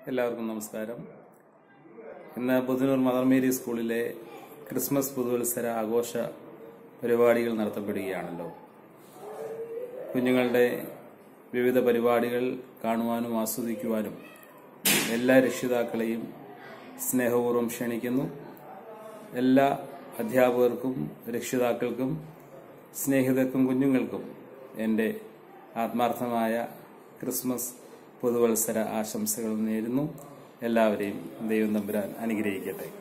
എല്ലാവർക്കും നമസ്കാരം ഇന്ന് ബുധനൂർ മദർ മേരി സ്കൂളിലെ ക്രിസ്മസ് പുതുവത്സര ആഘോഷ പരിപാടികൾ നടത്തപ്പെടുകയാണല്ലോ കുഞ്ഞുങ്ങളുടെ വിവിധ പരിപാടികൾ കാണുവാനും ആസ്വദിക്കുവാനും എല്ലാ രക്ഷിതാക്കളെയും സ്നേഹപൂർവ്വം ക്ഷണിക്കുന്നു എല്ലാ അധ്യാപകർക്കും രക്ഷിതാക്കൾക്കും സ്നേഹിതർക്കും കുഞ്ഞുങ്ങൾക്കും എൻ്റെ ആത്മാർത്ഥമായ ക്രിസ്മസ് പുതുവത്സര ആശംസകൾ നേരുന്നു എല്ലാവരെയും ദൈവം തമ്പുരാൻ അനുഗ്രഹിക്കട്ടെ